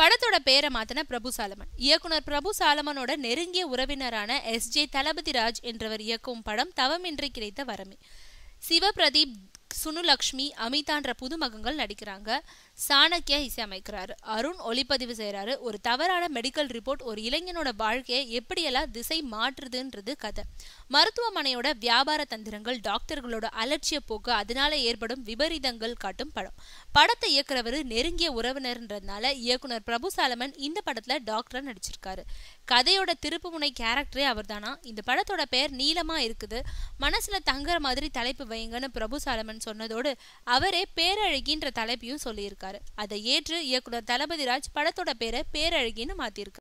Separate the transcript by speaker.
Speaker 1: படத்தோட பேரை மாத்தின பிரபு சாலமன் இயக்குனர் பிரபு சாலமனோட நெருங்கிய உறவினரான எஸ் ஜே தளபதி ராஜ் என்றவர் இயக்கும் படம் தவமின்றி கிடைத்த வரமே சிவபிரதீப் சுனுலக்ஷ்மி அமிதான்ற புதுமகங்கள் நடிக்கிறாங்க சாணக்கியா இசையமைக்கிறாரு அருண் ஒளிப்பதிவு செய்யறாரு ஒரு தவறான மெடிக்கல் ரிப்போர்ட் ஒரு இளைஞனோட வாழ்க்கையை எப்படியெல்லாம் திசை மாற்றுதுன்றது கதை மருத்துவமனையோட வியாபார தந்திரங்கள் டாக்டர்களோட அலட்சிய போக்கு அதனால ஏற்படும் விபரீதங்கள் காட்டும் படம் படத்தை இயக்குறவர் நெருங்கிய உறவினர்ன்றதுனால இயக்குனர் பிரபு சாலமன் இந்த படத்துல டாக்டரா நடிச்சிருக்காரு கதையோட திருப்பு முனை கேரக்டரே அவர்தானா இந்த படத்தோட பெயர் நீளமா இருக்குது மனசுல தங்குற மாதிரி தலைப்பு வைங்கன்னு பிரபு சாலமன் சொன்னதோடு அவரே பேரழகின்ற தலைப்பையும் சொல்லியிருக்காரு அதை ஏற்று இயக்குனர் தளபதி ராஜ் படத்தோட பேரை பேரழகின்னு மாத்திருக்காரு